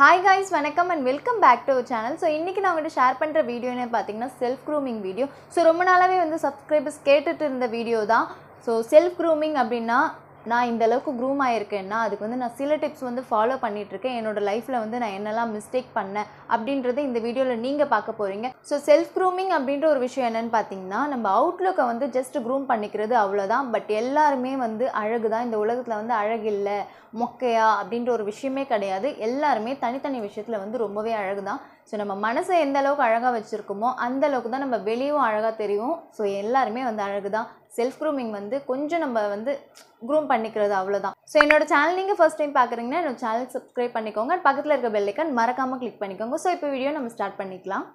hi guys வணக்கம் and welcome back to channel so இன்றைக்கி நான் உங்கள்கிட்ட ஷேர் பண்ணுற வீடியோ என்ன பார்த்தீங்கன்னா செல்ஃப் க்ரூமிங் வீடியோ ஸோ ரொம்ப நாளாகவே வந்து சப்ஸ்கிரைபர்ஸ் கேட்டுட்டு இருந்த வீடியோ தான் ஸோ செல்ஃப் க்ரூமிங் அப்படின்னா நான் இந்த அளவுக்கு க்ரூம் ஆயிருக்கேன்னா அதுக்கு வந்து நான் சில டிப்ஸ் வந்து ஃபாலோ பண்ணிட்டு இருக்கேன் என்னோட லைஃப்பில் வந்து நான் என்னெல்லாம் மிஸ்டேக் பண்ணேன் அப்படின்றத இந்த வீடியோவில் நீங்கள் பார்க்க போகிறீங்க ஸோ செல்ஃப் க்ரூமிங் அப்படின்ற ஒரு விஷயம் என்னன்னு பார்த்தீங்கன்னா நம்ம அவுட்லுக்கை வந்து ஜஸ்ட் க்ரூம் பண்ணிக்கிறது அவ்வளோதான் பட் எல்லாருமே வந்து அழகு தான் இந்த உலகத்தில் வந்து அழகு இல்லை மொக்கையா அப்படின்ற ஒரு விஷயமே கிடையாது எல்லாருமே தனித்தனி விஷயத்தில் வந்து ரொம்பவே அழகு தான் ஸோ நம்ம மனசை எந்த அளவுக்கு அழகாக வச்சுருக்கோமோ அந்த அளவுக்கு தான் நம்ம வெளியும் அழகாக தெரியும் ஸோ எல்லாருமே வந்து அழகு தான் செல்ஃப் க்ரூமிங் வந்து கொஞ்சம் நம்ம வந்து க்ரூம் பண்ணிக்கிறது அவ்வளோதான் ஸோ என்னோட சேனல் நீங்கள் ஃபர்ஸ்ட் டைம் பார்க்குறீங்கன்னா என்னோட சேனல் சப்ஸ்கிரைப் பண்ணிக்கோங்க and பக்கத்தில் இருக்க பெல் ஐக்கான் மறக்காமல் கிளிக் பண்ணிக்கோங்க ஸோ இப்போ வீடியோ நம்ம ஸ்டார்ட் பண்ணிக்கலாம்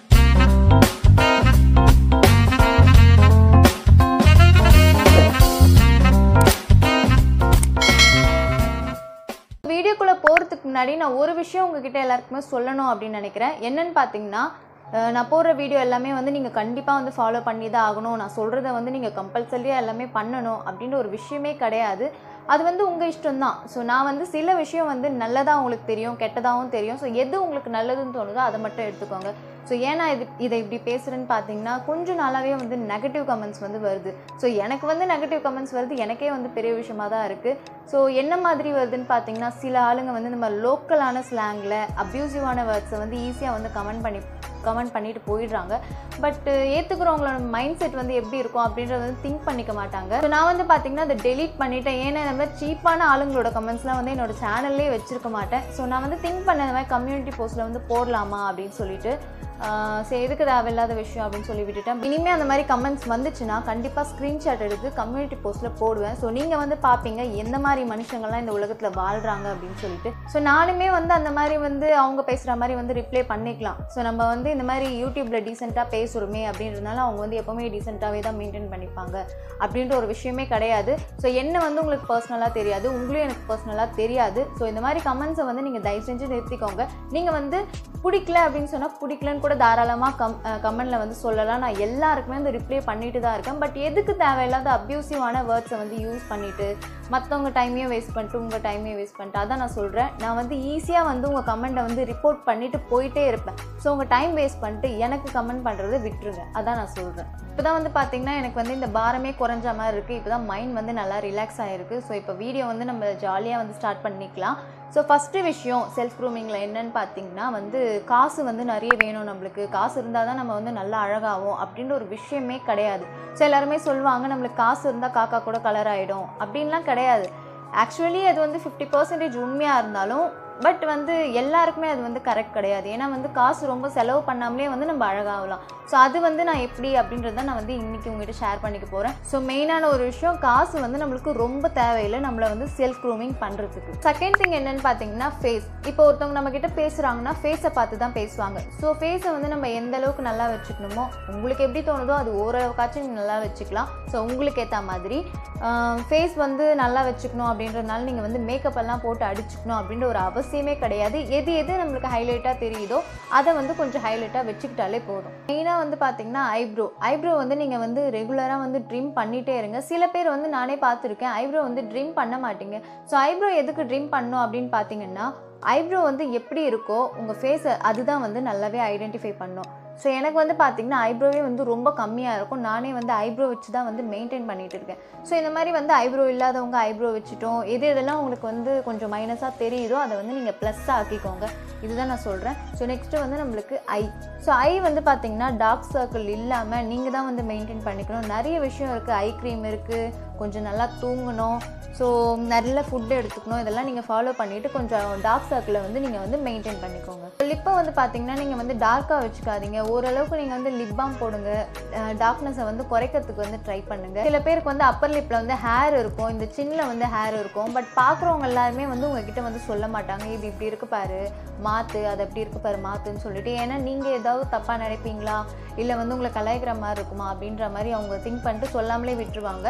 வீடியோக்குள்ளே போகிறதுக்கு முன்னாடி நான் ஒரு விஷயம் உங்ககிட்ட எல்லாருக்குமே சொல்லணும் அப்படின்னு நினைக்கிறேன் என்னன்னு பார்த்தீங்கன்னா அஹ் நான் போடுற வீடியோ எல்லாமே வந்து நீங்கள் கண்டிப்பாக வந்து ஃபாலோ பண்ணி தான் ஆகணும் நான் சொல்கிறத வந்து நீங்கள் கம்பல்சரியாக எல்லாமே பண்ணணும் அப்படின்ற ஒரு விஷயமே கிடையாது அது வந்து உங்கள் இஷ்டம் தான் ஸோ நான் வந்து சில விஷயம் வந்து நல்லதாக உங்களுக்கு தெரியும் கெட்டதாகவும் தெரியும் ஸோ எது உங்களுக்கு நல்லதுன்னு தோணுதோ அதை மட்டும் எடுத்துக்கோங்க ஸோ ஏன் நான் இது இதை இப்படி பேசுகிறேன்னு பார்த்தீங்கன்னா கொஞ்சம் நாளாகவே வந்து நெகட்டிவ் கமெண்ட்ஸ் வந்து வருது ஸோ எனக்கு வந்து நெகட்டிவ் கமெண்ட்ஸ் வருது எனக்கே வந்து பெரிய விஷயமா தான் இருக்குது ஸோ என்ன மாதிரி வருதுன்னு பார்த்தீங்கன்னா சில ஆளுங்க வந்து நம்ம லோக்கலான ஸ்லாங்கில் அப்யூசிவான வேர்ட்ஸை வந்து ஈஸியாக வந்து கமெண்ட் பண்ணி கமெண்ட் பண்ணிட்டு போயிடுறாங்க பட் ஏற்றுக்கிறவங்களோட மைண்ட் செட் வந்து எப்படி இருக்கும் அப்படின்றத வந்து திங்க் பண்ணிக்க மாட்டாங்க ஸோ நான் வந்து பார்த்தீங்கன்னா அதை டெலீட் பண்ணிட்டேன் ஏன்னா இந்த மாதிரி சீப்பான ஆளுங்களோட கமெண்ட்ஸ்லாம் வந்து என்னோட சேனல்லே வச்சிருக்க மாட்டேன் ஸோ நான் வந்து திங்க் பண்ண இந்த மாதிரி கம்யூனிட்டி போஸ்ட்டில் வந்து போடலாமா அப்படின்னு சொல்லிட்டு ஆஹ் சரி எதுக்கு தேவையில்லாத விஷயம் அப்படின்னு சொல்லி விட்டுட்டேன் இனிமேல் அந்த மாதிரி கமெண்ட்ஸ் வந்துச்சுன்னா கண்டிப்பாக ஸ்க்ரீன்ஷாட் எடுத்து கம்யூனிட்டி போஸ்ட்டில் போடுவேன் ஸோ நீங்கள் வந்து பார்ப்பீங்க எந்த மாதிரி மனுஷங்கள்லாம் இந்த உலகத்தில் வாழ்கிறாங்க அப்படின்னு சொல்லிட்டு ஸோ நானுமே வந்து அந்த மாதிரி வந்து அவங்க பேசுகிற மாதிரி வந்து ரிப்ளை பண்ணிக்கலாம் ஸோ நம்ம வந்து இந்த மாதிரி யூடியூப்பில் டீசெண்டாக பேசுகிறோமே அப்படின்றதுனால அவங்க வந்து எப்போவுமே டீசெண்டாகவே தான் மெயின்டைன் பண்ணிப்பாங்க அப்படின்ற ஒரு விஷயமே கிடையாது ஸோ என்ன வந்து உங்களுக்கு பர்சனலாக தெரியாது உங்களையும் எனக்கு பர்சனலாக தெரியாது ஸோ இந்த மாதிரி கமெண்ட்ஸை வந்து நீங்கள் தயவு செஞ்சு நிறுத்திக்கோங்க நீங்கள் வந்து பிடிக்கல அப்படின்னு சொன்னால் பிடிக்கலன்னு கூட தாராளமாக கம் கமெண்டில் வந்து சொல்லலாம் நான் எல்லாருக்குமே வந்து ரிப்ளை பண்ணிட்டு தான் இருக்கேன் பட் எதுக்கு தேவையில்லாத அப்யூசிவான வேர்ட்ஸை வந்து யூஸ் பண்ணிவிட்டு மற்றவங்க டைமையும் வேஸ்ட் பண்ணிட்டு உங்கள் டைமையும் வேஸ்ட் பண்ணிட்டு அதான் நான் சொல்கிறேன் நான் வந்து ஈஸியாக வந்து உங்கள் கமெண்ட்டை வந்து ரிப்போர்ட் பண்ணிவிட்டு போயிட்டே இருப்பேன் ஸோ உங்கள் டைம் வேஸ்ட் பண்ணிட்டு எனக்கு கமெண்ட் பண்ணுறதை விட்டுருங்க அதான் நான் சொல்கிறேன் இப்போ தான் வந்து பார்த்தீங்கன்னா எனக்கு வந்து இந்த பாரமே குறைஞ்ச மாதிரி இருக்குது இப்போ தான் மைண்ட் வந்து நல்லா ரிலாக்ஸ் ஆகிருக்கு ஸோ இப்போ வீடியோ வந்து நம்ம ஜாலியாக வந்து ஸ்டார்ட் பண்ணிக்கலாம் ஸோ ஃபஸ்ட்டு விஷயம் செல்ஃப் க்ரூமிங்கில் என்னன்னு பார்த்தீங்கன்னா வந்து காசு வந்து நிறைய வேணும் நம்மளுக்கு காசு இருந்தால் தான் நம்ம வந்து நல்லா அழகாகும் அப்படின்ற ஒரு விஷயமே கிடையாது ஸோ எல்லாருமே சொல்லுவாங்க நம்மளுக்கு காசு இருந்தால் காக்கா கூட கலர் ஆகிடும் அப்படின்லாம் கிடையாது ஆக்சுவலி அது வந்து ஃபிஃப்டி பர்சன்டேஜ் உண்மையாக இருந்தாலும் பட் வந்து எல்லாருக்குமே அது வந்து கரெக்ட் கிடையாது ஏன்னா வந்து காசு ரொம்ப செலவு பண்ணாமலே வந்து நம்ம அழகாகலாம் ஸோ அது வந்து நான் எப்படி அப்படின்றத நான் வந்து இன்றைக்கி உங்ககிட்ட ஷேர் பண்ணிக்க போகிறேன் ஸோ மெயினான ஒரு விஷயம் காசு வந்து நம்மளுக்கு ரொம்ப தேவையில்லை நம்மளை வந்து செல்ஃப் க்ரூமிங் பண்ணுறதுக்கு செகண்ட் திங் என்னன்னு பார்த்தீங்கன்னா ஃபேஸ் இப்போ ஒருத்தவங்க நம்ம கிட்ட பேசுகிறாங்கன்னா ஃபேஸை பார்த்து தான் பேசுவாங்க ஸோ ஃபேஸை வந்து நம்ம எந்த அளவுக்கு நல்லா வச்சுக்கணுமோ உங்களுக்கு எப்படி தோணுதோ அது ஓரளவுக்காச்சும் நீங்க நல்லா வச்சுக்கலாம் ஸோ உங்களுக்கு ஏற்ற மாதிரி ஃபேஸ் வந்து நல்லா வச்சுக்கணும் அப்படின்றதுனால நீங்கள் வந்து மேக்கப் எல்லாம் போட்டு அடிச்சுக்கணும் அப்படின்ற ஒரு அவசியமே கிடையாது எது எது நம்மளுக்கு ஹைலைட்டாக தெரியுதோ அதை வந்து கொஞ்சம் ஹைலைட்டாக வச்சுக்கிட்டாலே போதும் மெயினாக வந்து பார்த்தீங்கன்னா ஐப்ரோ ஐப்ரோ வந்து நீங்கள் வந்து ரெகுலராக வந்து ட்ரிம் பண்ணிகிட்டே இருங்க சில பேர் வந்து நானே பார்த்துருக்கேன் ஐப்ரோ வந்து ட்ரிம் பண்ண மாட்டீங்க ஸோ ஐப்ரோ எதுக்கு ட்ரிம் பண்ணணும் அப்படின்னு பார்த்தீங்கன்னா ஐப்ரோ வந்து எப்படி இருக்கோ உங்கள் ஃபேஸை அதுதான் வந்து நல்லாவே ஐடென்டிஃபை பண்ணும் ஸோ எனக்கு வந்து பார்த்திங்கன்னா ஐப்ரோவே வந்து ரொம்ப கம்மியாக இருக்கும் நானே வந்து ஐப்ரோ வச்சு தான் வந்து மெயின்டைன் பண்ணிகிட்டு இருக்கேன் ஸோ இந்த மாதிரி வந்து ஐப்ரோ இல்லாதவங்க ஐப்ரோ வச்சுட்டோம் எது எதெல்லாம் உங்களுக்கு வந்து கொஞ்சம் மைனஸாக தெரியுதோ அதை வந்து நீங்கள் ப்ளஸ்ஸாக ஆக்கிக்கோங்க இதுதான் நான் சொல்கிறேன் ஸோ நெக்ஸ்ட்டு வந்து நம்மளுக்கு ஐ ஸோ ஐ வந்து பார்த்திங்கன்னா டார்க் சர்க்கிள் இல்லாமல் நீங்கள் தான் வந்து மெயின்டைன் பண்ணிக்கணும் நிறைய விஷயம் இருக்குது ஐ க்ரீம் இருக்குது கொஞ்சம் நல்லா தூங்கணும் ஸோ நல்ல ஃபுட் எடுத்துக்கணும் இதெல்லாம் நீங்கள் ஃபாலோ பண்ணிவிட்டு கொஞ்சம் டார்க் சர்க்கிளை வந்து நீங்கள் வந்து மெயின்டைன் பண்ணிக்கோங்க லிப்பை வந்து பார்த்தீங்கன்னா நீங்கள் வந்து டார்க்காக வச்சுக்காதீங்க ஓரளவுக்கு நீங்கள் வந்து லிப் பாம் போடுங்க டார்க்னஸை வந்து குறைக்கிறதுக்கு வந்து ட்ரை பண்ணுங்கள் சில பேருக்கு வந்து அப்பர் லிப்பில் வந்து ஹேர் இருக்கும் இந்த சின்னில் வந்து ஹேர் இருக்கும் பட் பார்க்குறவங்க எல்லாருமே வந்து உங்ககிட்ட வந்து சொல்ல மாட்டாங்க இது இப்படி இருக்கு பாரு மாற்று அது அப்படி இருக்கு பாரு மாற்றுன்னு சொல்லிட்டு ஏன்னா நீங்கள் ஏதாவது தப்பாக நினைப்பீங்களா இல்லை வந்து உங்களை கலாய்க்கிற மாதிரி இருக்குமா அப்படின்ற மாதிரி அவங்க திங்க் பண்ணிட்டு சொல்லாமலே விட்டுருவாங்க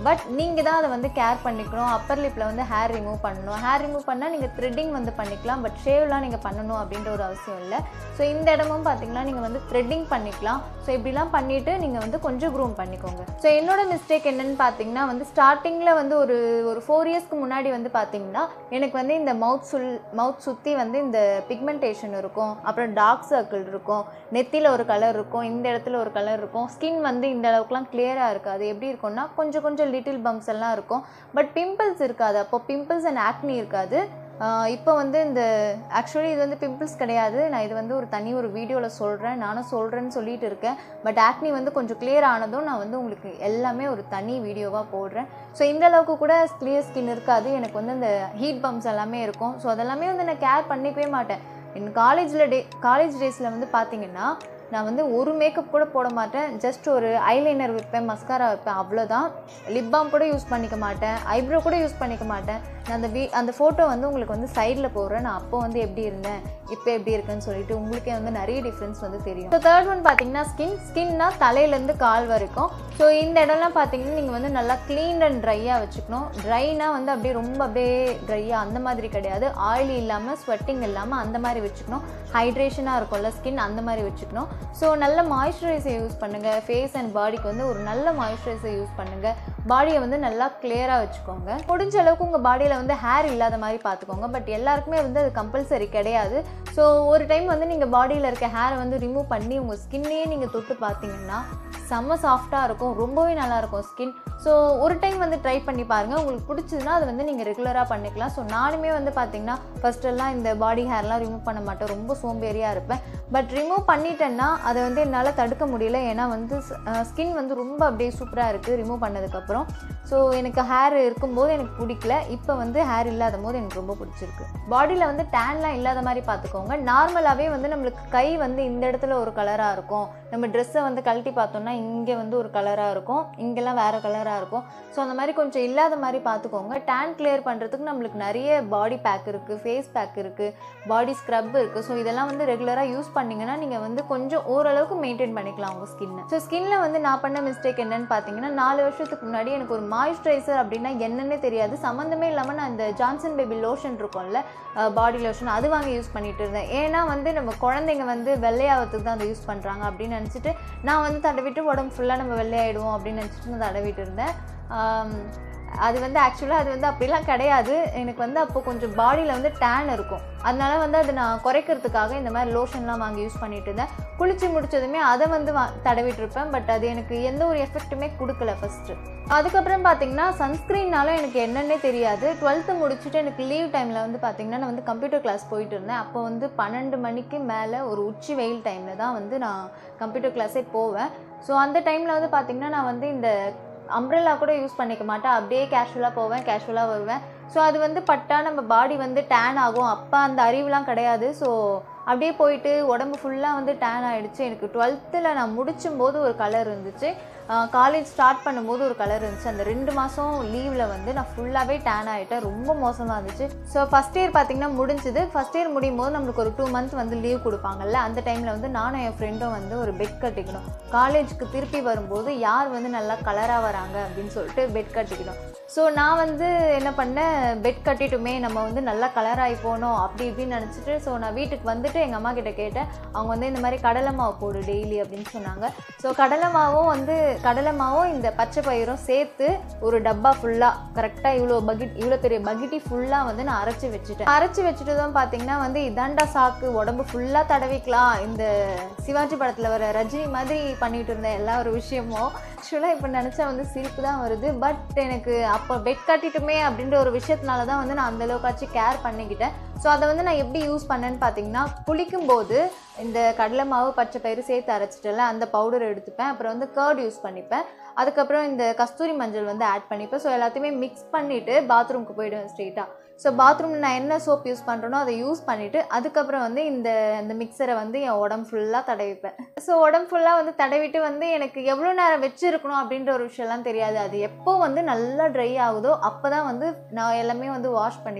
பட் நீங்கள் தான் அதை வந்து கேர் பண்ணிக்கணும் அப்பர் லிப்பில் வந்து ஹேர் ரிமூவ் பண்ணணும் ஹேர் ரிமூவ் பண்ணால் நீங்கள் த்ரெட்டிங் வந்து பண்ணிக்கலாம் பட் ஷேவ்லாம் நீங்கள் பண்ணணும் அப்படின்ற ஒரு அவசியம் இல்லை ஸோ இந்த இடமும் பார்த்தீங்கன்னா நீங்கள் வந்து த்ரெட்டிங் பண்ணிக்கலாம் ஸோ இப்படிலாம் பண்ணிவிட்டு நீங்கள் வந்து கொஞ்சம் க்ரூம் பண்ணிக்கோங்க ஸோ என்னோட மிஸ்டேக் என்னன்னு பார்த்தீங்கன்னா வந்து ஸ்டார்டிங்கில் வந்து ஒரு ஒரு ஃபோர் இயர்ஸ்க்கு முன்னாடி வந்து பார்த்தீங்கன்னா எனக்கு வந்து இந்த மவுத் சுல் மவுத் சுற்றி வந்து இந்த பிக்மெண்டேஷன் இருக்கும் அப்புறம் டார்க் சர்க்கிள் இருக்கும் நெத்தியில் ஒரு கலர் இருக்கும் இந்த இடத்துல ஒரு கலர் இருக்கும் ஸ்கின் வந்து இந்த அளவுக்குலாம் கிளியராக இருக்காது எப்படி இருக்கும்னா கொஞ்சம் கொஞ்சம் லிட்டில் பம்ப்ஸ் எல்லாம் இருக்கும் பட் பிம்பிள்ஸ் இருக்காது அப்போ பிம்பிள்ஸ் அண்ட் ஆக்னி இருக்காது ஆஹ் இப்போ வந்து இந்த ஆக்சுவலி இது வந்து பிம்பிள்ஸ் கிடையாது நான் இது வந்து ஒரு தனி ஒரு வீடியோவில் சொல்கிறேன் நானும் சொல்கிறேன்னு சொல்லிட்டு இருக்கேன் பட் ஆக்னி வந்து கொஞ்சம் clear ஆனதும் நான் வந்து உங்களுக்கு எல்லாமே ஒரு தனி வீடியோவாக போடுறேன் ஸோ இந்த அளவுக்கு கூட கிளியர் ஸ்கின் இருக்காது எனக்கு வந்து இந்த ஹீட் பம்ப்ஸ் எல்லாமே இருக்கும் ஸோ அதெல்லாமே வந்து நான் கேர் பண்ணிக்கவே மாட்டேன் என் காலேஜில் டே காலேஜ் டேஸில் வந்து பார்த்தீங்கன்னா நான் வந்து ஒரு மேக்கப் கூட போட மாட்டேன் ஜஸ்ட் ஒரு ஐலைனர் வைப்பேன் மஸ்காரா வைப்பேன் அவ்வளோதான் லிப் பாம் கூட யூஸ் பண்ணிக்க மாட்டேன் ஐப்ரோ கூட யூஸ் பண்ணிக்க மாட்டேன் நான் அந்த வீ அந்த ஃபோட்டோ வந்து உங்களுக்கு வந்து சைடில் போடுறேன் நான் அப்போ வந்து எப்படி இருந்தேன் இப்போ எப்படி இருக்குன்னு சொல்லிட்டு உங்களுக்கே வந்து நிறைய டிஃப்ரென்ஸ் வந்து தெரியும் ஸோ தேர்ட் ஒன் பார்த்தீங்கன்னா ஸ்கின் ஸ்கின்னா தலையிலேருந்து கால் வரைக்கும் ஸோ இந்த இடம்லாம் பார்த்தீங்கன்னா நீங்கள் வந்து நல்லா க்ளீன் அண்ட் ட்ரையாக வச்சுக்கணும் ட்ரைனா வந்து அப்படியே ரொம்ப அப்படியே ட்ரையாக அந்த மாதிரி கிடையாது ஆயிலி இல்லாமல் ஸ்வெட்டிங் இல்லாமல் அந்த மாதிரி வச்சுக்கணும் ஹைட்ரேஷனாக இருக்கும்ல ஸ்கின் அந்த மாதிரி வச்சுக்கணும் ஸோ நல்ல மாய்ஸ்சரைசர் யூஸ் பண்ணுங்கள் ஃபேஸ் அண்ட் பாடிக்கு வந்து ஒரு நல்ல மாய்ஸ்சரைசர் யூஸ் பண்ணுங்கள் பாடியை வந்து நல்லா கிளியராக வச்சுக்கோங்க முடிஞ்ச அளவுக்கு உங்கள் பாடியில் வந்து ஹேர் இல்லாத மாதிரி பார்த்துக்கோங்க பட் எல்லாருக்குமே வந்து அது கம்பல்சரி கிடையாது ஸோ ஒரு டைம் வந்து நீங்கள் பாடியில் இருக்க ஹேரை வந்து ரிமூவ் பண்ணி உங்கள் ஸ்கின்னையே நீங்கள் தொட்டு பார்த்தீங்கன்னா செம்ம சாஃப்டாக இருக்கும் ரொம்பவே நல்லா இருக்கும் ஸ்கின் ஸோ ஒரு டைம் வந்து ட்ரை பண்ணி பாருங்கள் உங்களுக்கு பிடிச்சதுன்னா அது வந்து நீங்கள் ரெகுலராக பண்ணிக்கலாம் ஸோ நானுமே வந்து பார்த்தீங்கன்னா ஃபஸ்ட்டெல்லாம் இந்த பாடி ஹேர்லாம் ரிமூவ் பண்ண மாட்டேன் ரொம்ப சோம்பேறியாக இருப்பேன் பட் ரிமூவ் பண்ணிட்டேன்னா அதை வந்து என்னால் தடுக்க முடியல ஏன்னா வந்து ஸ்கின் வந்து ரொம்ப அப்படியே சூப்பராக இருக்குது ரிமூவ் பண்ணதுக்கப்புறம் ஸோ எனக்கு ஹேர் இருக்கும்போது எனக்கு பிடிக்கல இப்போ வந்து ஹேர் இல்லாத போது எனக்கு ரொம்ப பிடிச்சிருக்கு பாடியில் வந்து டேன்லாம் இல்லாத மாதிரி பார்த்துக்கோங்க நார்மலாகவே வந்து நம்மளுக்கு கை வந்து இந்த இடத்துல ஒரு கலராக இருக்கும் நம்ம ட்ரெஸ்ஸை வந்து கழட்டி பார்த்தோம்னா இங்கே வந்து ஒரு கலராக இருக்கும் இங்கெல்லாம் வேறு கலராக இருக்கும் ஸோ அந்த மாதிரி கொஞ்சம் இல்லாத மாதிரி பார்த்துக்கோங்க டேன் கிளியர் பண்ணுறதுக்கு நம்மளுக்கு நிறைய பாடி பேக் இருக்குது ஃபேஸ் பேக் இருக்குது பாடி ஸ்க்ரப் இருக்குது ஸோ இதெல்லாம் வந்து ரெகுலராக யூஸ் பண்ணிங்கன்னா நீங்கள் வந்து கொஞ்சம் ஓரளவுக்கு மெயின்டைன் பண்ணிக்கலாம் உங்கள் ஸ்கின்னை ஸோ ஸ்கின்ல வந்து நான் பண்ண மிஸ்டேக் என்னன்னு பார்த்தீங்கன்னா நாலு வருஷத்துக்கு முன்னாடி எனக்கு ஒரு மாய்ஸ்சரைசர் அப்படின்னா என்னன்னே தெரியாது சம்மந்தமே இல்லாமல் நான் இந்த ஜான்சன் பேபி லோஷன் இருக்கும்ல பாடி லோஷன் அது வாங்கி யூஸ் பண்ணிட்டு இருந்தேன் ஏன்னா வந்து நம்ம குழந்தைங்க வந்து வெள்ளையாகிறதுக்கு தான் அதை யூஸ் பண்ணுறாங்க அப்படின்னு நினச்சிட்டு நான் வந்து தடவிட்டு உடம்பு ஃபுல்லாக நம்ம வெள்ளையாயிடுவோம் அப்படின்னு நினச்சிட்டு நான் தடவிட்டு இருந்தேன் ஆம், அது வந்து ஆக்சுவலாக அது வந்து அப்படிலாம் கிடையாது எனக்கு வந்து அப்போ கொஞ்சம் பாடியில் வந்து டேன் இருக்கும் அதனால வந்து அதை நான் குறைக்கிறதுக்காக இந்த மாதிரி லோஷன்லாம் வாங்கி யூஸ் பண்ணிட்டு இருந்தேன் குளிச்சு முடிச்சதுமே அதை வந்து வா தடவிட்டு இருப்பேன் பட் அது எனக்கு எந்த ஒரு எஃபெக்ட்டுமே கொடுக்கல ஃபஸ்ட்டு அதுக்கப்புறம் பார்த்தீங்கன்னா சன்ஸ்க்ரீன்னாலும் எனக்கு என்னன்னே தெரியாது டுவெல்த்து முடிச்சுட்டு எனக்கு லீவ் டைமில் வந்து பார்த்தீங்கன்னா நான் வந்து கம்ப்யூட்டர் கிளாஸ் போயிட்டு இருந்தேன் அப்போ வந்து பன்னெண்டு மணிக்கு மேலே ஒரு உச்சி வெயில் டைமில் தான் வந்து நான் கம்ப்யூட்டர் கிளாஸே போவேன் ஸோ அந்த டைமில் வந்து பார்த்தீங்கன்னா நான் வந்து இந்த அம்ப்ரெல்லா கூட யூஸ் பண்ணிக்க மாட்டேன் அப்படியே கேஷுவலாக போவேன் கேஷுவலாக வருவேன் ஸோ அது வந்து பட்டா நம்ம பாடி வந்து டேன் ஆகும் அப்போ அந்த அறிவுலாம் கிடையாது ஸோ அப்படியே போயிட்டு உடம்பு ஃபுல்லாக வந்து டேன் ஆகிடுச்சு எனக்கு டுவெல்த்தில் நான் முடிச்சும் போது ஒரு கலர் இருந்துச்சு காலேஜ் ஸ்டார்ட் பண்ணும்போது ஒரு கலர் இருந்துச்சு அந்த ரெண்டு மாதம் லீவில் வந்து நான் ஃபுல்லாகவே டேன் ஆகிட்டேன் ரொம்ப மோசமாக இருந்துச்சு ஸோ ஃபஸ்ட் இயர் பார்த்தீங்கன்னா முடிஞ்சுது ஃபஸ்ட் இயர் முடியும் போது நம்மளுக்கு ஒரு டூ மந்த் வந்து லீவ் கொடுப்பாங்கல்ல அந்த டைமில் வந்து நானும் என் ஃப்ரெண்டும் வந்து ஒரு பெட் கட்டிக்கணும் காலேஜுக்கு திருப்பி வரும்போது யார் வந்து நல்லா கலராக வராங்க அப்படின்னு சொல்லிட்டு பெட் கட்டிக்கணும் ஸோ நான் வந்து என்ன பண்ணேன் பெட் கட்டிட்டுமே நம்ம வந்து நல்லா கலராகி போகணும் அப்படி இப்படின்னு நினச்சிட்டு ஸோ நான் வீட்டுக்கு வந்துட்டு எங்கள் அம்மா கிட்ட கேட்டேன் அவங்க வந்து இந்த மாதிரி கடலை மாவு போடு டெய்லி அப்படின்னு சொன்னாங்க ஸோ கடலை மாவும் வந்து கடலை மாவும் இந்த பச்சை பயிரும் சேர்த்து ஒரு டப்பா ஃபுல்லாக கரெக்டாக இவ்வளோ பக்கெட் இவ்வளோ பெரிய பக்கெட்டி ஃபுல்லாக வந்து நான் அரைச்சி வச்சுட்டேன் அரைச்சி வச்சுட்டு தான் பார்த்தீங்கன்னா வந்து இதாண்டா சாக்கு உடம்பு ஃபுல்லாக தடவிக்கலாம் இந்த சிவாஜி படத்தில் வர ரஜினி மாதிரி பண்ணிட்டு இருந்த எல்லா ஒரு விஷயமும் ஆக்சுவலாக இப்போ நினச்சா வந்து சிரிப்பு தான் வருது பட் எனக்கு அப்போ பெட் கட்டிட்டுமே அப்படின்ற ஒரு விஷயத்தினால தான் வந்து நான் அந்த அளவுக்காச்சும் கேர் பண்ணிக்கிட்டேன் ஸோ அதை வந்து நான் எப்படி யூஸ் பண்ணேன்னு பார்த்தீங்கன்னா குளிக்கும்போது இந்த கடலை மாவு பச்சை பயிறு சேர்த்து அரைச்சிட்டல அந்த பவுடர் எடுத்துப்பேன் அப்புறம் வந்து கர்ட் யூஸ் பண்ணிப்பேன் அதுக்கப்புறம் இந்த கஸ்தூரி மஞ்சள் வந்து ஆட் பண்ணிப்பேன் ஸோ எல்லாத்தையுமே மிக்ஸ் பண்ணிவிட்டு பாத்ரூமுக்கு போயிடுவேன் ஸ்ட்ரெயிட்டாக ஸோ பாத்ரூமில் நான் என்ன சோப் யூஸ் பண்ணுறேனோ அதை யூஸ் பண்ணிவிட்டு அதுக்கப்புறம் வந்து இந்த இந்த மிக்சரை வந்து என் உடம்பு ஃபுல்லாக தடவிப்பேன் ஸோ உடம்பு ஃபுல்லாக வந்து தடவிட்டு வந்து எனக்கு எவ்வளோ நேரம் வச்சுருக்கணும் அப்படின்ற ஒரு விஷயம்லாம் தெரியாது அது எப்போ வந்து நல்லா ட்ரை ஆகுதோ அப்போ தான் வந்து நான் எல்லாமே வந்து வாஷ் பண்ணிப்பேன்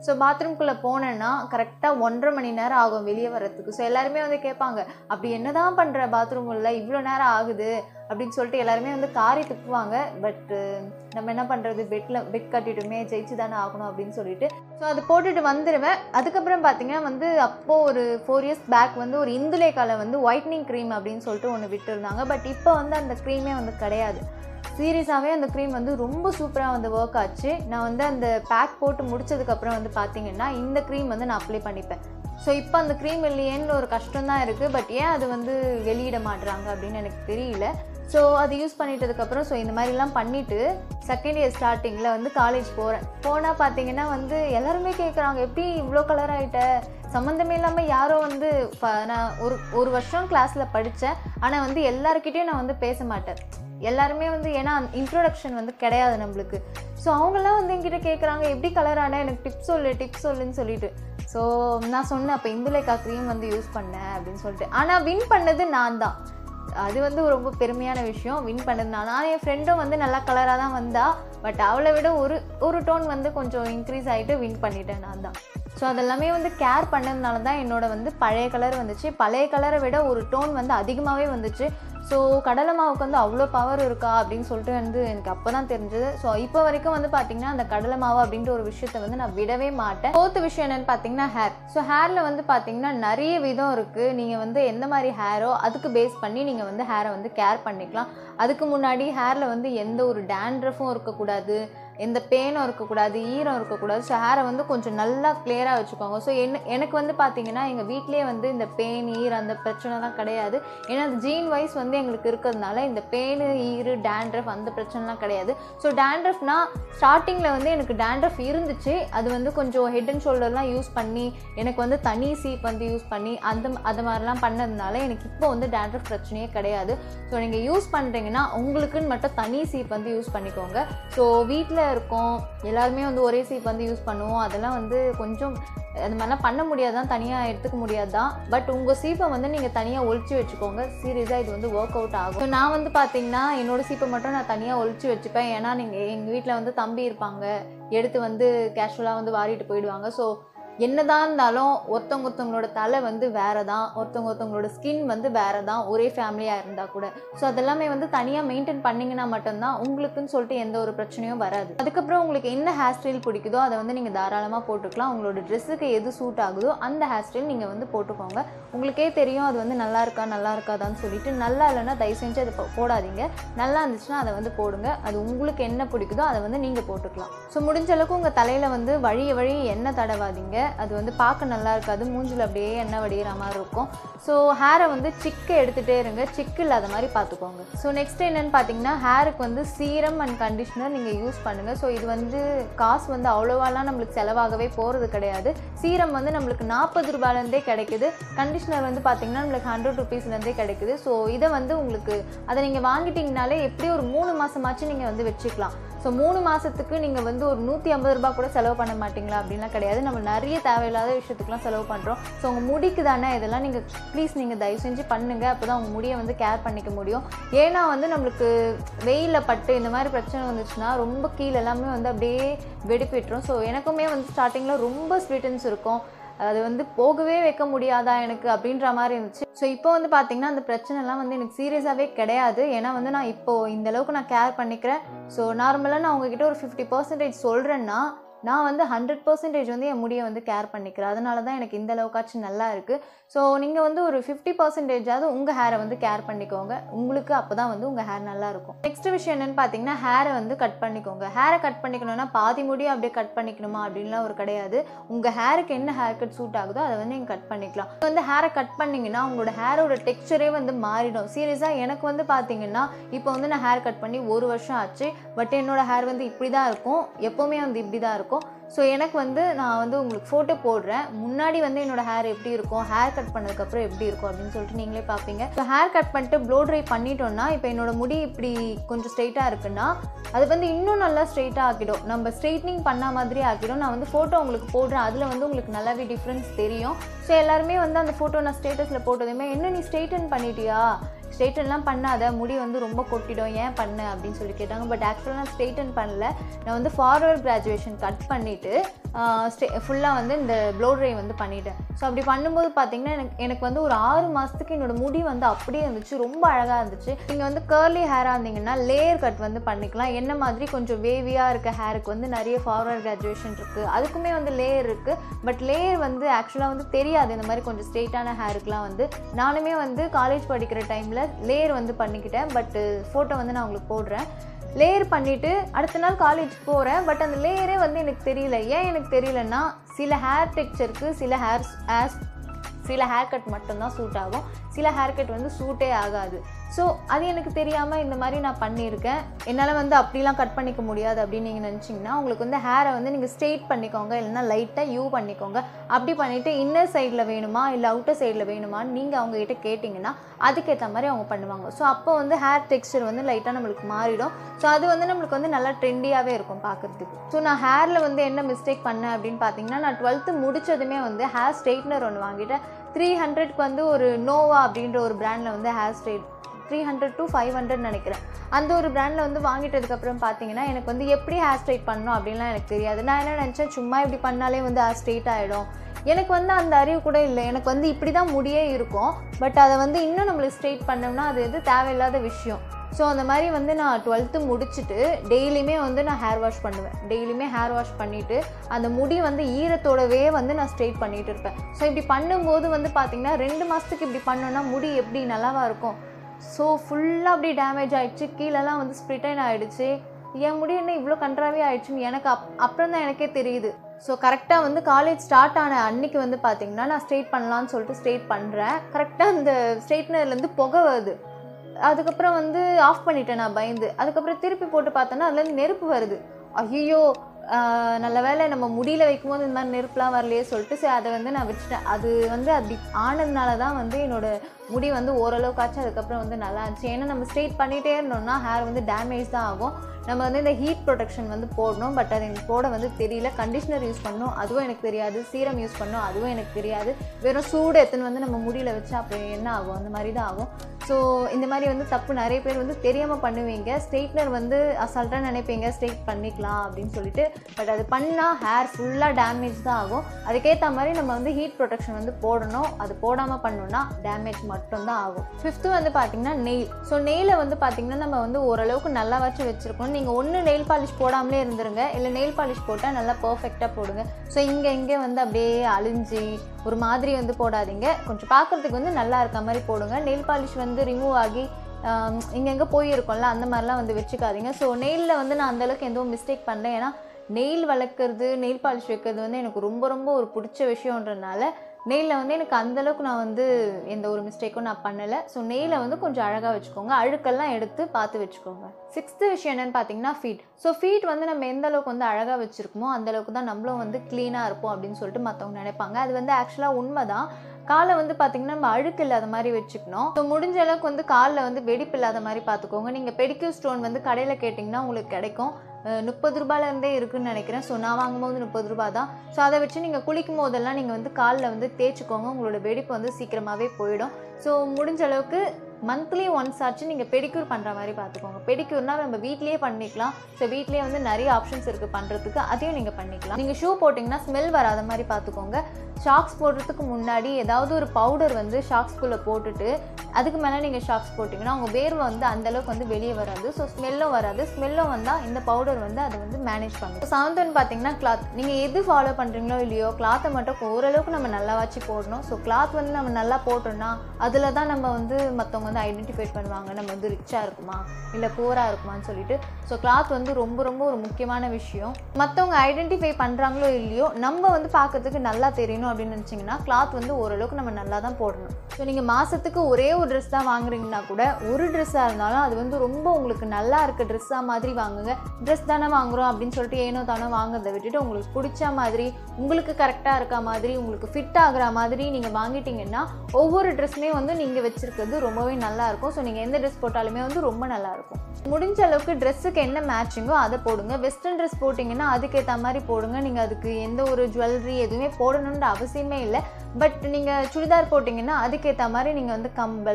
ஸோ பாத்ரூம்குள்ளே போனேன்னா கரெக்டாக ஒன்றரை மணி நேரம் ஆகும் வெளியே வரத்துக்கு ஸோ எல்லாருமே வந்து கேட்பாங்க அப்படி என்னதான் பண்ணுற பாத்ரூம் உள்ள இவ்வளோ நேரம் ஆகுது அப்படின்னு சொல்லிட்டு எல்லாருமே வந்து காரி துப்புவாங்க பட் நம்ம என்ன பண்ணுறது பெட்டில் பெட் கட்டிட்டுமே ஜெயிச்சு தானே ஆகணும் அப்படின்னு சொல்லிட்டு ஸோ அது போட்டுட்டு வந்துடுவேன் அதுக்கப்புறம் பார்த்தீங்கன்னா வந்து அப்போது ஒரு ஃபோர் இயர்ஸ் பேக் வந்து ஒரு இந்துலேக்கால வந்து ஒயிட்னிங் க்ரீம் அப்படின்னு சொல்லிட்டு ஒன்று விட்டுருந்தாங்க பட் இப்போ வந்து அந்த க்ரீமே வந்து கிடையாது சீரியஸாகவே அந்த க்ரீம் வந்து ரொம்ப சூப்பராக வந்து ஒர்க் ஆச்சு நான் வந்து அந்த பேக் போட்டு முடிச்சதுக்கப்புறம் வந்து பார்த்தீங்கன்னா இந்த க்ரீம் வந்து நான் அப்ளை பண்ணிப்பேன் ஸோ இப்போ அந்த க்ரீம் இல்லையேன்னு ஒரு கஷ்டம் தான் இருக்குது பட் ஏன் அது வந்து வெளியிட மாட்டுறாங்க அப்படின்னு எனக்கு தெரியல ஸோ அது யூஸ் பண்ணிட்டதுக்கப்புறம் ஸோ இந்த மாதிரிலாம் பண்ணிவிட்டு செகண்ட் இயர் ஸ்டார்டிங்கில் வந்து காலேஜ் போகிறேன் போனால் பார்த்தீங்கன்னா வந்து எல்லாருமே கேட்குறாங்க எப்படி இவ்வளோ கலர் ஆகிட்ட சம்மந்தமே இல்லாமல் யாரோ வந்து ப- நான் ஒரு ஒரு வருஷம் கிளாஸில் படித்தேன் ஆனால் வந்து எல்லாருக்கிட்டேயும் நான் வந்து பேச மாட்டேன் எல்லாருமே வந்து ஏன்னா இன்ட்ரோடக்ஷன் வந்து கிடையாது நம்மளுக்கு ஸோ அவங்கெல்லாம் வந்து என்கிட்ட கேட்குறாங்க எப்படி கலர் ஆனா எனக்கு டிப்ஸ் சொல்லு டிப்ஸ் சொல்லுன்னு சொல்லிட்டு ஸோ நான் சொன்னேன் அப்போ இந்துலேக்கா க்ரீம் வந்து யூஸ் பண்ணேன் அப்படின்னு சொல்லிட்டு ஆனால் வின் பண்ணது நான் தான் அது வந்து ரொம்ப பெருமையான விஷயம் வின் பண்ணது நான் நான் என் ஃப்ரெண்டும் வந்து நல்லா கலராக தான் வந்தா பட் அவளை விட ஒரு ஒரு டோன் வந்து கொஞ்சம் இன்க்ரீஸ் ஆகிட்டு வின் பண்ணிட்டேன் நான் தான் ஸோ அதெல்லாமே வந்து கேர் பண்ணதுனால தான் என்னோட வந்து பழைய கலர் வந்துச்சு பழைய கலரை விட ஒரு டோன் வந்து அதிகமாகவே வந்துச்சு ஸோ கடலை மாவுக்கு வந்து அவ்வளோ பவர் இருக்கா அப்படின்னு சொல்லிட்டு வந்து எனக்கு அப்போ தான் தெரிஞ்சது ஸோ இப்போ வரைக்கும் வந்து பார்த்தீங்கன்னா அந்த கடலை மாவு அப்படின்ற ஒரு விஷயத்த வந்து நான் விடவே மாட்டேன் ஃபோர்த் விஷயம் என்னன்னு பார்த்தீங்கன்னா ஹேர் ஸோ ஹேரில் வந்து பார்த்தீங்கன்னா நிறைய விதம் இருக்குது நீங்கள் வந்து எந்த மாதிரி ஹேரோ அதுக்கு பேஸ் பண்ணி நீங்கள் வந்து ஹேரை வந்து கேர் பண்ணிக்கலாம் அதுக்கு முன்னாடி ஹேரில் வந்து எந்த ஒரு டேண்ட்ரஃபும் இருக்கக்கூடாது எந்த பேனும் இருக்கக்கூடாது ஈரம் இருக்கக்கூடாது ஸோ ஹேரை வந்து கொஞ்சம் நல்லா கிளியராக வச்சுக்கோங்க ஸோ என்ன எனக்கு வந்து பார்த்தீங்கன்னா எங்கள் வீட்டிலே வந்து இந்த பேன் ஈர் அந்த பிரச்சனைலாம் கிடையாது ஏன்னா அது ஜீன் வைஸ் வந்து எங்களுக்கு இருக்கிறதுனால இந்த பேனு ஈரு டேண்ட்ரஃப் அந்த பிரச்சனைலாம் கிடையாது ஸோ டேண்ட்ரஃப்னா ஸ்டார்டிங்கில் வந்து எனக்கு டேண்ட்ரஃப் இருந்துச்சு அது வந்து கொஞ்சம் ஹெட் அண்ட் ஷோல்டர்லாம் யூஸ் பண்ணி எனக்கு வந்து தனி சீப் வந்து யூஸ் பண்ணி அந்த அது மாதிரிலாம் பண்ணதுனால எனக்கு இப்போ வந்து டேண்ட்ரஃப் பிரச்சனையே கிடையாது ஸோ நீங்கள் யூஸ் பண்ணுறீங்கன்னா உங்களுக்குன்னு மட்டும் தனி சீப் வந்து யூஸ் பண்ணிக்கோங்க ஸோ வீட்டில் இருக்கோம் எல்லாருமே வந்து ஒரே சீப் வந்து யூஸ் பண்ணுவோம் அதெல்லாம் வந்து கொஞ்சம் அது மாதிரிலாம் பண்ண முடியாது தான் தனியாக எடுத்துக்க முடியாது தான் பட் உங்கள் சீப்பை வந்து நீங்கள் தனியாக ஒழிச்சு வச்சுக்கோங்க சீரியஸாக இது வந்து ஒர்க் அவுட் ஆகும் So, நான் வந்து பார்த்தீங்கன்னா என்னோட சீப்பை மட்டும் நான் தனியாக ஒழிச்சு வச்சுப்பேன் ஏன்னா நீங்கள் எங்கள் வீட்டில் வந்து தம்பி இருப்பாங்க எடுத்து வந்து கேஷுவலாக வந்து வாரிட்டு போயிடுவாங்க ஸோ என்னதான் இருந்தாலும் ஒருத்தவங்க ஒருத்தவங்களோட தலை வந்து வேற தான் ஒருத்தவங்க ஒருத்தவங்களோட ஸ்கின் வந்து வேற தான் ஒரே ஃபேமிலியாக இருந்தால் கூட ஸோ அதெல்லாமே வந்து தனியாக மெயின்டைன் பண்ணிங்கன்னா மட்டும்தான் உங்களுக்குன்னு சொல்லிட்டு எந்த ஒரு பிரச்சனையும் வராது அதுக்கப்புறம் உங்களுக்கு என்ன ஹேர் ஸ்டைல் பிடிக்குதோ அதை வந்து நீங்கள் தாராளமாக போட்டுக்கலாம் உங்களோட ட்ரெஸ்ஸுக்கு எது சூட் ஆகுதோ அந்த ஹேர் ஸ்டைல் நீங்கள் வந்து போட்டுக்கோங்க உங்களுக்கே தெரியும் அது வந்து நல்லா இருக்கா நல்லா இருக்காதான்னு சொல்லிட்டு நல்லா இல்லைன்னா தயவு செஞ்சு அதை போ- போடாதீங்க நல்லா இருந்துச்சுன்னா அதை வந்து போடுங்க அது உங்களுக்கு என்ன பிடிக்குதோ அதை வந்து நீங்கள் போட்டுக்கலாம் ஸோ முடிஞ்ச அளவுக்கு உங்கள் தலையில் வந்து வழிய வழி எண்ணெய் தடவாதீங்க அது வந்து பார்க்க நல்லா இருக்காது மூஞ்சில் அப்படியே எண்ணெய் வடிகிற மாதிரி இருக்கும் ஸோ ஹேரை வந்து சிக்கு எடுத்துகிட்டே இருங்க சிக்கு இல்லாத மாதிரி பார்த்துக்கோங்க ஸோ நெக்ஸ்ட் என்னன்னு பார்த்தீங்கன்னா ஹேருக்கு வந்து சீரம் அண்ட் கண்டிஷ்னர் நீங்கள் யூஸ் பண்ணுங்கள் ஸோ இது வந்து காசு வந்து அவ்வளோவாலாம் நம்மளுக்கு செலவாகவே போகிறது கிடையாது சீரம் வந்து நம்மளுக்கு நாற்பது ரூபாயிலேருந்தே கிடைக்குது கண்டிஷ்னர் வந்து பார்த்தீங்கன்னா நம்மளுக்கு ஹண்ட்ரட் ருபீஸ்லேருந்தே கிடைக்குது ஸோ இதை வந்து உங்களுக்கு அதை நீங்கள் வாங்கிட்டீங்கனாலே எப்படியும் ஒரு மூணு மாதமாச்சும் நீங்கள் வந்து வச்சுக்கலாம் ஸோ மூணு மாதத்துக்கு நீங்கள் வந்து ஒரு நூற்றி ஐம்பது ரூபாய் கூட செலவு பண்ண மாட்டீங்களா அப்படின்லாம் கிடையாது நம்ம நிறைய தேவையில்லாத விஷயத்துக்குலாம் செலவு பண்ணுறோம் ஸோ உங்கள் முடிக்கு தானே இதெல்லாம் நீங்கள் ப்ளீஸ் நீங்கள் தயவு செஞ்சு பண்ணுங்கள் அப்போ தான் உங்கள் முடியை வந்து கேர் பண்ணிக்க முடியும் ஏன்னா வந்து நம்மளுக்கு வெயிலில் பட்டு இந்த மாதிரி பிரச்சனை வந்துச்சுன்னா ரொம்ப கீழே எல்லாமே வந்து அப்படியே வெடிப்பு விட்டுரும் ஸோ எனக்குமே வந்து ஸ்டார்டிங்கில் ரொம்ப ஸ்வீட்டன்ஸ் இருக்கும் அது வந்து போகவே வைக்க முடியாதா எனக்கு அப்படின்ற மாதிரி இருந்துச்சு ஸோ இப்போ வந்து பார்த்தீங்கன்னா அந்த பிரச்சனைலாம் வந்து எனக்கு சீரியஸாகவே கிடையாது ஏன்னா வந்து நான் இப்போது இந்த அளவுக்கு நான் கேர் பண்ணிக்கிறேன் ஸோ நார்மலாக நான் உங்ககிட்ட ஒரு ஃபிஃப்டி பர்சன்டேஜ் சொல்கிறேன்னா நான் வந்து ஹண்ட்ரட் பர்சன்டேஜ் வந்து என் முடியை வந்து கேர் பண்ணிக்கிறேன் அதனால தான் எனக்கு இந்த அளவுக்காச்சும் நல்லா இருக்குது ஸோ நீங்கள் வந்து ஒரு ஃபிஃப்டி பர்சன்டேஜாவது உங்கள் ஹேரை வந்து கேர் பண்ணிக்கோங்க உங்களுக்கு அப்போ தான் வந்து உங்கள் ஹேர் நல்லா இருக்கும் நெக்ஸ்ட் விஷயம் என்னென்னு பார்த்தீங்கன்னா ஹேரை வந்து கட் பண்ணிக்கோங்க ஹேரை கட் பண்ணிக்கணும்னா பாதி முடியை அப்படியே கட் பண்ணிக்கணுமா அப்படின்லாம் ஒரு கிடையாது உங்கள் ஹேருக்கு என்ன ஹேர் கட் சூட் ஆகுதோ அதை வந்து நீங்கள் கட் பண்ணிக்கலாம் இப்போ வந்து ஹேரை கட் பண்ணிங்கன்னா உங்களோட ஹேரோட டெக்ஸ்சரே வந்து மாறிடும் சீரியஸாக எனக்கு வந்து பார்த்தீங்கன்னா இப்போ வந்து நான் ஹேர் கட் பண்ணி ஒரு வருஷம் ஆச்சு பட் என்னோட ஹேர் வந்து இப்படி தான் இருக்கும் எப்போவுமே வந்து இப்படி தான் இருக்கும் ஸோ எனக்கு வந்து நான் வந்து உங்களுக்கு ஃபோட்டோ போடுறேன் முன்னாடி வந்து என்னோட ஹேர் எப்படி இருக்கும் ஹேர் கட் பண்ணதுக்கப்புறம் எப்படி இருக்கும் அப்படின்னு சொல்லிட்டு நீங்களே பார்ப்பீங்க ஸோ ஹேர் கட் பண்ணிட்டு ப்ளோ ட்ரை பண்ணிட்டோம்னா இப்போ என்னோட முடி இப்படி கொஞ்சம் ஸ்ட்ரைட்டாக இருக்குன்னா அது வந்து இன்னும் நல்லா ஸ்ட்ரைட்டாக ஆக்கிடும் நம்ம ஸ்ட்ரைட்னிங் பண்ண மாதிரி ஆக்கிடும் நான் வந்து ஃபோட்டோ உங்களுக்கு போடுறேன் அதில் வந்து உங்களுக்கு நல்லாவே டிஃப்ரென்ஸ் தெரியும் ஸோ எல்லாருமே வந்து அந்த ஃபோட்டோ நான் ஸ்டேட்டஸில் போட்டதுமே என்ன நீ ஸ்ட்ரைட்டன் பண்ணிட்டியா ஸ்ட்ரெயிட்டன்லாம் பண்ணாத முடி வந்து ரொம்ப கொட்டிடும் ஏன் பண்ண அப்படின்னு சொல்லி கேட்டாங்க பட் ஆக்சுவலாக நான் ஸ்ட்ரெயிட்டன் பண்ணல நான் வந்து ஃபார்வர்ட் கிராஜுவேஷன் கட் பண்ணிவிட்டு ஸ்டே ஃபுல்லாக வந்து இந்த ப்ளோ ட்ரை வந்து பண்ணிட்டேன் ஸோ அப்படி பண்ணும்போது பார்த்தீங்கன்னா எனக்கு எனக்கு வந்து ஒரு ஆறு மாதத்துக்கு என்னோட முடி வந்து அப்படியே இருந்துச்சு ரொம்ப அழகாக இருந்துச்சு நீங்கள் வந்து கேர்லி ஹேராக இருந்தீங்கன்னா லேயர் கட் வந்து பண்ணிக்கலாம் என்ன மாதிரி கொஞ்சம் வேவியாக இருக்க ஹேருக்கு வந்து நிறைய ஃபார்வர்ட் கிராஜுவேஷன் இருக்குது அதுக்குமே வந்து லேயர் இருக்குது பட் லேயர் வந்து ஆக்சுவலாக வந்து தெரியாது இந்த மாதிரி கொஞ்சம் ஸ்ட்ரெயிட்டான ஹேருக்குலாம் வந்து நானுமே வந்து காலேஜ் படிக்கிற டைமில் லேயர் வந்து பண்ணிக்கிட்டேன் பட் ஃபோட்டோ வந்து நான் உங்களுக்கு போடுறேன் லேயர் பண்ணிவிட்டு அடுத்த நாள் காலேஜ் போகிறேன் பட் அந்த லேயரே வந்து எனக்கு தெரியல ஏன் எனக்கு தெரியலன்னா சில ஹேர் டெக்ஸ்சருக்கு சில ஹேர் ஹேர் சில ஹேர் கட் மட்டும்தான் சூட் ஆகும் சில ஹேர் கட் வந்து சூட்டே ஆகாது ஸோ அது எனக்கு தெரியாமல் இந்த மாதிரி நான் பண்ணியிருக்கேன் என்னால் வந்து அப்படிலாம் கட் பண்ணிக்க முடியாது அப்படின்னு நீங்கள் நினச்சிங்கன்னா உங்களுக்கு வந்து ஹேரை வந்து நீங்கள் ஸ்ட்ரெயிட் பண்ணிக்கோங்க இல்லைன்னா லைட்டாக யூ பண்ணிக்கோங்க அப்படி பண்ணிவிட்டு இன்னர் சைடில் வேணுமா இல்லை அவுட்டர் சைடில் வேணுமான்னு நீங்கள் அவங்ககிட்ட கேட்டிங்கன்னா அதுக்கேற்ற மாதிரி அவங்க பண்ணுவாங்க ஸோ அப்போ வந்து ஹேர் டெக்ஸ்சர் வந்து லைட்டாக நம்மளுக்கு மாறிடும் ஸோ அது வந்து நம்மளுக்கு வந்து நல்லா ட்ரெண்டியாகவே இருக்கும் பார்க்குறதுக்கு ஸோ நான் ஹேரில் வந்து என்ன மிஸ்டேக் பண்ணேன் அப்படின்னு பார்த்தீங்கன்னா நான் டுவெல்த்து முடிச்சதுமே வந்து ஹேர் ஸ்ட்ரெயிட்னர் ஒன்று வாங்கிட்டேன் த்ரீ ஹண்ட்ரட்க்கு வந்து ஒரு நோவா அப்படின்ற ஒரு பிராண்டில் வந்து hair straight three hundred to five hundred நினைக்கிறேன் அந்த ஒரு பிராண்டில் வந்து வாங்கிட்டதுக்கப்புறம் பார்த்தீங்கன்னா எனக்கு வந்து எப்படி ஹேர் ஸ்ட்ரைட் பண்ணணும் அப்படின்லாம் எனக்கு தெரியாது நான் என்ன நினச்சேன் சும்மா இப்படி பண்ணாலே வந்து ஹேர் ஸ்ட்ரெயிட் ஆகிடும் எனக்கு வந்து அந்த அறிவு கூட இல்லை எனக்கு வந்து இப்படி தான் முடியே இருக்கும் பட் அதை வந்து இன்னும் நம்மளுக்கு ஸ்ட்ரெயிட் பண்ணோம்னா அது வந்து தேவையில்லாத விஷயம் ஸோ அந்த மாதிரி வந்து நான் டுவெல்த்து முடிச்சுட்டு டெய்லியுமே வந்து நான் ஹேர் வாஷ் பண்ணுவேன் டெய்லியுமே ஹேர் வாஷ் பண்ணிவிட்டு அந்த முடி வந்து ஈரத்தோடவே வந்து நான் ஸ்ட்ரெயிட் பண்ணிகிட்டு இருப்பேன் ஸோ இப்படி பண்ணும்போது வந்து பார்த்திங்கன்னா ரெண்டு மாதத்துக்கு இப்படி பண்ணோன்னா முடி எப்படி நல்லாவா இருக்கும் ஸோ ஃபுல்லாக அப்படி டேமேஜ் ஆகிடுச்சு கீழெல்லாம் வந்து ஸ்ப்ரிட்டைன் ஆகிடுச்சு என் முடி என்ன இவ்வளோ கன்றாவே ஆயிடுச்சுன்னு எனக்கு அப் அப்புறம் தான் எனக்கே தெரியுது ஸோ கரெக்டாக வந்து காலேஜ் ஸ்டார்ட் ஆன அன்னைக்கு வந்து பார்த்தீங்கன்னா நான் ஸ்ட்ரெயிட் பண்ணலான்னு சொல்லிட்டு ஸ்ட்ரெயிட் பண்ணுறேன் கரெக்டாக அந்த ஸ்ட்ரெயிட்னர்லேருந்து புகை வருது அதுக்கப்புறம் வந்து ஆஃப் பண்ணிட்டேன் நான் பயந்து அதுக்கப்புறம் திருப்பி போட்டு பார்த்தோன்னா அதுலேருந்து நெருப்பு வருது ஐயோ நல்ல வேளை நம்ம முடியல வைக்கும்போது இந்த மாதிரி நெருப்புலாம் வரலையே சொல்லிட்டு சரி அதை வந்து நான் வச்சுட்டேன் அது வந்து அப்படி ஆனதுனால தான் வந்து என்னோட முடி வந்து ஓரளவுக்காச்சும் அதுக்கப்புறம் வந்து நல்லா இருந்துச்சு ஏன்னா நம்ம ஸ்ட்ரெயிட் பண்ணிகிட்டே இருந்தோம்னா ஹேர் வந்து டேமேஜ் தான் ஆகும் நம்ம வந்து இந்த ஹீட் ப்ரொடெக்ஷன் வந்து போடணும் பட் அது எனக்கு போட வந்து தெரியல கண்டிஷ்னர் யூஸ் பண்ணணும் அதுவும் எனக்கு தெரியாது சீரம் யூஸ் பண்ணணும் அதுவும் எனக்கு தெரியாது வெறும் சூடு எத்தனை வந்து நம்ம முடியல வச்சா அப்புறம் என்ன ஆகும் அந்த மாதிரி தான் ஆகும் ஸோ இந்த மாதிரி வந்து தப்பு நிறைய பேர் வந்து தெரியாமல் பண்ணுவீங்க ஸ்ட்ரெயிட்னர் வந்து அசால்ட்டாக நினைப்பீங்க ஸ்ட்ரெயிட் பண்ணிக்கலாம் அப்படின்னு சொல்லிட்டு பட் அது பண்ணால் ஹேர் ஃபுல்லாக டேமேஜ் தான் ஆகும் அதுக்கேற்ற மாதிரி நம்ம வந்து ஹீட் ப்ரொடெக்ஷன் வந்து போடணும் அது போடாமல் பண்ணோம்னா டேமேஜ் மட்டும்தான் ஆகும் ஃபிஃப்த்து வந்து பார்த்தீங்கன்னா நெயில் ஸோ நெயிலை வந்து பார்த்தீங்கன்னா நம்ம வந்து ஓரளவுக்கு நல்லா வச்சு வச்சுருக்கணும் நீங்கள் ஒன்று நெயில் பாலிஷ் போடாமலே இருந்துருங்க இல்லை நெயில் பாலிஷ் போட்டால் நல்லா பர்ஃபெக்டாக போடுங்க ஸோ இங்கே இங்கே வந்து அப்படியே அழிஞ்சி ஒரு மாதிரி வந்து போடாதீங்க கொஞ்சம் பார்க்குறதுக்கு வந்து நல்லா இருக்க மாதிரி போடுங்க நெயில் பாலிஷ் வந்து ரிமூவ் ஆகி இங்கெங்கே போயிருக்கோம்ல அந்த மாதிரிலாம் வந்து வச்சுக்காதீங்க ஸோ நெயிலில் வந்து நான் அந்தளவுக்கு எதுவும் மிஸ்டேக் பண்ணேன் ஏன்னா நெயில் வளர்க்குறது நெயில் பாலிஷ் வைக்கிறது வந்து எனக்கு ரொம்ப ரொம்ப ஒரு பிடிச்ச விஷயன்றனால நெயிலில் வந்து எனக்கு அந்தளவுக்கு நான் வந்து எந்த ஒரு மிஸ்டேக்கும் நான் பண்ணலை ஸோ நெயிலை வந்து கொஞ்சம் அழகாக வச்சுக்கோங்க அழுக்கெல்லாம் எடுத்து பார்த்து வச்சுக்கோங்க சிக்ஸ்த்து விஷயம் என்னென்னு பார்த்தீங்கன்னா ஃபீட் ஸோ ஃபீட் வந்து நம்ம எந்த அளவுக்கு வந்து அழகாக வச்சுருக்கோமோ அந்த அளவுக்கு தான் நம்மளும் வந்து க்ளீனாக இருப்போம் அப்படின்னு சொல்லிட்டு மற்றவங்க நினைப்பாங்க அது வந்து ஆக்சுவலாக உண்மை தான் காலை வந்து பார்த்திங்கன்னா நம்ம அழுக்கு இல்லாத மாதிரி வச்சுக்கணும் ஸோ முடிஞ்ச அளவுக்கு வந்து காலில் வந்து வெடிப்பு இல்லாத மாதிரி பார்த்துக்கோங்க நீங்கள் பெடிக்யூ ஸ்டோன் வந்து கடையில் கேட்டிங்கன்னா உங்களுக்கு கிடைக்கும் முப்பது ரூபாயிலேருந்தே இருக்குன்னு நினைக்கிறேன் ஸோ நான் வாங்கும்போது முப்பது ரூபா தான் ஸோ அதை வச்சு நீங்கள் குளிக்கும் போதெல்லாம் நீங்கள் வந்து காலில் வந்து தேய்ச்சிக்கோங்க உங்களோட வெடிப்பு வந்து சீக்கிரமாகவே போயிடும் ஸோ முடிஞ்ச அளவுக்கு மந்த்லி ஒன்ஸ் ஆச்சு நீங்கள் பெடிக்யூர் பண்ணுற மாதிரி பார்த்துக்கோங்க பெடிக்யூர்னால் நம்ம வீட்லேயே பண்ணிக்கலாம் ஸோ வீட்லேயே வந்து நிறைய ஆப்ஷன்ஸ் இருக்குது பண்ணுறதுக்கு அதையும் நீங்கள் பண்ணிக்கலாம் நீங்கள் ஷூ போட்டிங்கன்னா ஸ்மெல் வராத மாதிரி பார்த்துக்கோங்க ஷாக்ஸ் போடுறதுக்கு முன்னாடி ஏதாவது ஒரு பவுடர் வந்து ஷாக்ஸ்குள்ளே போட்டுட்டு அதுக்கு மேலே நீங்கள் ஷாக்ஸ் போட்டிங்கன்னா உங்கள் வேர்வை வந்து அந்தளவுக்கு வந்து வெளியே வராது ஸோ ஸ்மெல்லும் வராது ஸ்மெல்லும் வந்தால் இந்த பவுடர் வந்து அதை வந்து மேனேஜ் பண்ணும் செவன்த் ஒன் பார்த்தீங்கன்னா கிளாத் நீங்கள் எது ஃபாலோ பண்ணுறீங்களோ இல்லையோ கிளாத்தை மட்டும் ஓரளவுக்கு நம்ம நல்லா வச்சு போடணும் ஸோ கிளாத் வந்து நம்ம நல்லா போட்டோம்னா அதில் தான் நம்ம வந்து மற்றவங்க வந்து ஐடென்டிஃபை பண்ணுவாங்க நம்ம வந்து ரிச்சாக இருக்குமா இல்லை போராக இருக்குமான்னு சொல்லிட்டு ஸோ கிளாத் வந்து ரொம்ப ரொம்ப ஒரு முக்கியமான விஷயம் மற்றவங்க ஐடென்டிஃபை பண்ணுறாங்களோ இல்லையோ நம்ம வந்து பார்க்கறதுக்கு நல்லா தெரியணும் அப்படின்னு நினச்சிங்கன்னா கிளாத் வந்து ஓரளவுக்கு நம்ம நல்லா தான் போடணும் ஸோ நீங்கள் மாதத்துக்கு ஒரே ஒரு ட்ரெஸ் தான் வாங்குறீங்கன்னா கூட ஒரு ட்ரெஸ்ஸாக இருந்தாலும் அது வந்து ரொம்ப உங்களுக்கு நல்லா இருக்க ட்ரெஸ்ஸாக மாதிரி வாங்குங்க ட்ரெஸ் தானே வாங்குறோம் அப்படின்னு சொல்லிட்டு ஏனோ தானோ வாங்குறதை விட்டுட்டு உங்களுக்கு பிடிச்ச மாதிரி உங்களுக்கு கரெக்டாக இருக்க மாதிரி உங்களுக்கு ஃபிட் ஆகுற மாதிரி நீங்கள் வாங்கிட்டீங்கன்னா ஒவ்வொரு ட்ரெஸ்ஸுமே வந்து நீங்கள் வச்சுருக்கிறது ரொம்பவே நல்லா இருக்கும் ஸோ நீங்கள் எந்த ட்ரெஸ் போட்டாலுமே வந்து ரொம்ப நல்லா இருக்கும் முடிஞ்ச அளவுக்கு ட்ரெஸ்ஸுக்கு என்ன மேட்சிங்கோ அதை போடுங்க வெஸ்டர்ன் ட்ரெஸ் போட்டிங்கன்னா அதுக்கேற்ற மாதிரி போடுங்க நீங்கள் அதுக்கு எந்த ஒரு ஜுவல்லரி எதுவுமே போடணுன்ற அவசியமே இல்லை பட் நீங்கள் சுடிதார் போட்டிங்கன்னா அதுக்கேற்ற மாதிரி நீங்கள் வந்து கம்பல்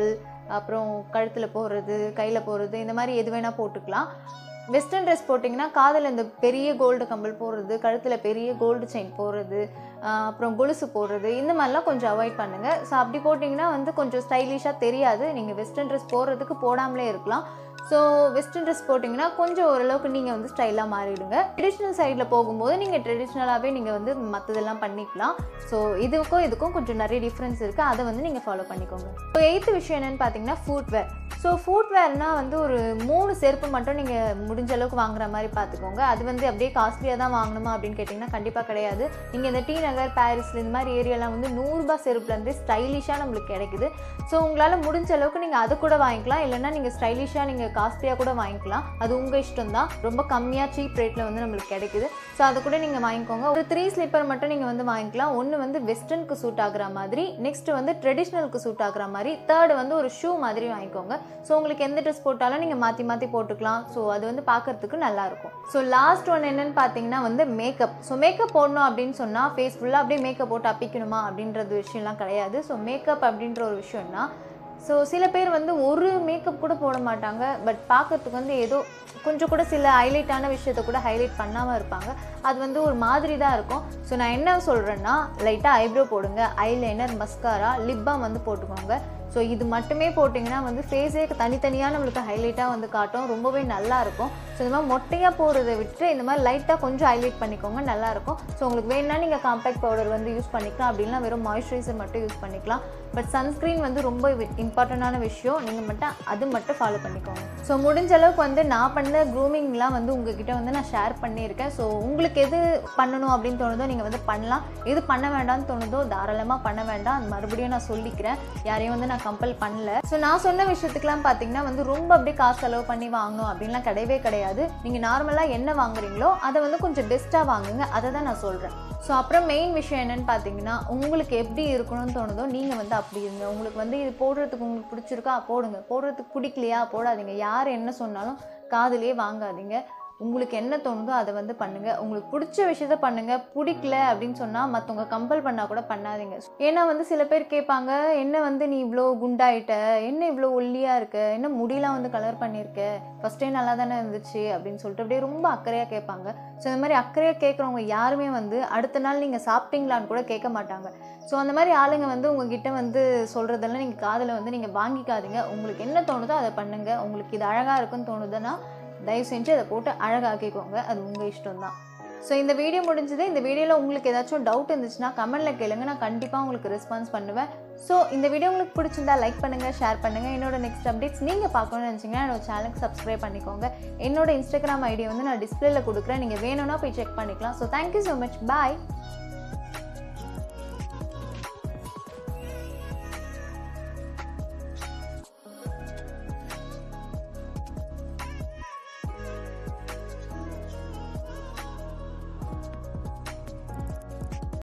அப்புறம் கழுத்தில் போடுறது கையில் போடுறது இந்த மாதிரி எது வேணால் போட்டுக்கலாம் வெஸ்டர்ன் ட்ரெஸ் போட்டிங்கன்னா காதில் இந்த பெரிய கோல்டு கம்பல் போடுறது கழுத்தில் பெரிய கோல்டு செயின் போடுறது ஆஹ் அப்புறம் கொலுசு போடுறது இந்த மாதிரிலாம் கொஞ்சம் அவாய்ட் பண்ணுங்கள் ஸோ அப்படி போட்டிங்கன்னா வந்து கொஞ்சம் ஸ்டைலிஷாக தெரியாது நீங்கள் வெஸ்டர்ன் ட்ரெஸ் போடுறதுக்கு போடாமலே இருக்கலாம் ஸோ வெஸ்டர்ன் ட்ரெஸ் போட்டிங்கன்னா கொஞ்சம் ஓரளவுக்கு நீங்கள் வந்து ஸ்டைலாக மாறிடுங்க ட்ரெடிஷ்னல் சைடில் போகும்போது நீங்கள் ட்ரெடிஷ்னலாகவே நீங்கள் வந்து மற்றதெல்லாம் பண்ணிக்கலாம் ஸோ இதுக்கும் இதுக்கும் கொஞ்சம் நிறைய டிஃப்ரென்ஸ் இருக்குது அதை வந்து நீங்கள் ஃபாலோ பண்ணிக்கோங்க ஸோ எயித்து விஷயம் என்னென்னு பார்த்தீங்கன்னா ஃபுட்வேர் ஸோ ஃபுட்வேர்னால் வந்து ஒரு மூணு செருப்பு மட்டும் நீங்கள் முடிஞ்ச அளவுக்கு வாங்குற மாதிரி பார்த்துக்கோங்க அது வந்து அப்படியே காஸ்ட்லியாக தான் வாங்கணுமா அப்படின்னு கேட்டிங்கன்னா கண்டிப்பாக கிடையாது நீங்கள் இந்த டி நகர் பாரிஸ் இந்த மாதிரி ஏரியாலாம் வந்து நூறுரூபா செருப்புலேருந்து ஸ்டைலிஷாக நம்மளுக்கு கிடைக்குது ஸோ உங்களால் முடிஞ்ச அளவுக்கு நீங்கள் அது கூட வாங்கிக்கலாம் இல்லைன்னா நீங்கள் ஸ்டைலிஷாக நீங்கள் காஸ்ட்லியாக கூட வாங்கிக்கலாம் அது உங்கள் இஷ்டம் தான் ரொம்ப கம்மியாக சீப் ரேட்டில் வந்து நம்மளுக்கு கிடைக்குது ஸோ அதை கூட நீங்கள் வாங்கிக்கோங்க ஒரு த்ரீ ஸ்லிப்பர் மட்டும் நீங்கள் வந்து வாங்கிக்கலாம் ஒன்று வந்து வெஸ்டர்னுக்கு சூட் ஆகுற மாதிரி நெக்ஸ்ட் வந்து ட்ரெடிஷ்னலுக்கு சூட் ஆகுற மாதிரி தேர்டு வந்து ஒரு ஷூ மாதிரி வாங்கிக்கோங்க ஸோ உங்களுக்கு எந்த ட்ரெஸ் போட்டாலும் நீங்கள் மாற்றி மாற்றி போட்டுக்கலாம் ஸோ அது வந்து பார்க்கறதுக்கு நல்லா இருக்கும் ஸோ லாஸ்ட் ஒன் என்னன்னு பார்த்தீங்கன்னா வந்து மேக்கப் ஸோ மேக்கப் போடணும் அப்படின்னு சொன்னால் ஃபேஸ் ஃபுல்லாக அப்படியே மேக்கப் போட்டு அப்பிக்கணுமா அப்படின்றது விஷயம்லாம் கிடையாது ஸோ மேக்கப் அப்படின்ற ஒரு விஷயம்னா ஸோ சில பேர் வந்து ஒரு மேக்கப் கூட போட மாட்டாங்க பட் பார்க்கறதுக்கு வந்து ஏதோ கொஞ்சம் கூட சில ஹைலைட்டான விஷயத்த கூட ஹைலைட் பண்ணாமல் இருப்பாங்க அது வந்து ஒரு மாதிரி தான் இருக்கும் ஸோ நான் என்ன சொல்கிறேன்னா லைட்டாக ஐப்ரோ போடுங்க ஐலைனர் மஸ்காரா லிப் பாம் வந்து போட்டுக்கோங்க ஸோ இது மட்டுமே போட்டிங்கன்னா வந்து ஃபேஸே தனித்தனியாக நம்மளுக்கு ஹைலைட்டாக வந்து காட்டும் ரொம்பவே நல்லா இருக்கும் ஸோ இந்த மாதிரி மொட்டையாக போடுறதை விட்டு இந்த மாதிரி லைட்டாக கொஞ்சம் ஹைலைட் பண்ணிக்கோங்க நல்லாயிருக்கும் ஸோ உங்களுக்கு வேணும்னா நீங்கள் காம்பேக்ட் பவுடர் வந்து யூஸ் பண்ணிக்கலாம் அப்படின்னா வெறும் மாய்ஸ்சரைசர் மட்டும் யூஸ் பண்ணிக்கலாம் பட் சன்ஸ்க்ரீன் வந்து ரொம்ப இம்பார்ட்டண்டான விஷயம் நீங்கள் மட்டும் அது மட்டும் ஃபாலோ பண்ணிக்கோங்க ஸோ முடிஞ்ச அளவுக்கு வந்து நான் பண்ண க்ரூமிங்லாம் வந்து உங்ககிட்ட வந்து நான் ஷேர் பண்ணியிருக்கேன் ஸோ உங்களுக்கு எது பண்ணணும் அப்படின்னு தோணுதோ நீங்கள் வந்து பண்ணலாம் எது பண்ண வேண்டாம்னு தோணுதோ தாராளமாக பண்ண வேண்டாம் அது மறுபடியும் நான் சொல்லிக்கிறேன் யாரையும் வந்து நான் கம்பல் பண்ணல ஸோ நான் சொன்ன விஷயத்துக்குலாம் பார்த்தீங்கன்னா வந்து ரொம்ப அப்படியே காசு செலவு பண்ணி வாங்கணும் அப்படின்லாம் கிடையவே கிடையாது நீங்கள் நார்மலாக என்ன வாங்குறீங்களோ அதை வந்து கொஞ்சம் பெஸ்ட்டாக வாங்குங்க அதை தான் நான் சொல்கிறேன் ஸோ அப்புறம் மெயின் விஷயம் என்னன்னு பார்த்தீங்கன்னா உங்களுக்கு எப்படி இருக்கணும்னு தோணுதோ நீங்கள் வந்து அப்படி இருங்க உங்களுக்கு வந்து இது போடுறதுக்கு உங்களுக்கு பிடிச்சிருக்கா போடுங்க போடுறதுக்கு பிடிக்கலையா போடாதீங்க யார் என்ன சொன்னாலும் காதுலயே வாங்காதீங்க உங்களுக்கு என்ன தோணுதோ அதை வந்து பண்ணுங்க உங்களுக்கு பிடிச்ச விஷயத்த பண்ணுங்க பிடிக்கல அப்படின்னு சொன்னால் மற்றவங்க கம்பல் பண்ணால் கூட பண்ணாதீங்க ஏன்னா வந்து சில பேர் கேட்பாங்க என்ன வந்து நீ இவ்வளோ குண்டாயிட்ட என்ன இவ்வளோ ஒல்லியாக இருக்க என்ன முடியெல்லாம் வந்து கலர் பண்ணியிருக்க ஃபஸ்ட்டே நல்லா தானே இருந்துச்சு அப்படின்னு சொல்லிட்டு அப்படியே ரொம்ப அக்கறையாக கேட்பாங்க ஸோ இந்த மாதிரி அக்கறையாக கேட்குறவங்க யாருமே வந்து அடுத்த நாள் நீங்கள் சாப்பிட்டீங்களான்னு கூட கேட்க மாட்டாங்க ஸோ அந்த மாதிரி ஆளுங்க வந்து உங்ககிட்ட வந்து சொல்கிறதெல்லாம் நீங்கள் காதில் வந்து நீங்கள் வாங்கிக்காதீங்க உங்களுக்கு என்ன தோணுதோ அதை பண்ணுங்கள் உங்களுக்கு இது அழகாக இருக்குன்னு தோணுதுன்னா தயவு செஞ்சு அதை போட்டு அழகாக்கிக்கோங்க அது உங்கள் இஷ்டம் தான் ஸோ இந்த வீடியோ முடிஞ்சது இந்த வீடியோவில் உங்களுக்கு ஏதாச்சும் டவுட் இருந்துச்சுன்னா கமெண்ட்டில் கேளுங்க நான் கண்டிப்பாக உங்களுக்கு ரெஸ்பான்ஸ் பண்ணுவேன் ஸோ இந்த வீடியோ உங்களுக்கு பிடிச்சிருந்தா லைக் பண்ணுங்கள் ஷேர் பண்ணுங்கள் என்னோட நெக்ஸ்ட் அப்டேட்ஸ் நீங்கள் பார்க்கணும்னு நினச்சிங்கன்னா என்னோட சேனலுக்கு சப்ஸ்கிரைப் பண்ணிக்கோங்க என்னோட இன்ஸ்டாகிராம் ஐடியா வந்து நான் டிஸ்பிளேல கொடுக்குறேன் நீங்கள் வேணும்னா போய் செக் பண்ணிக்கலாம் ஸோ தேங்க்யூ ஸோ மச் பாய்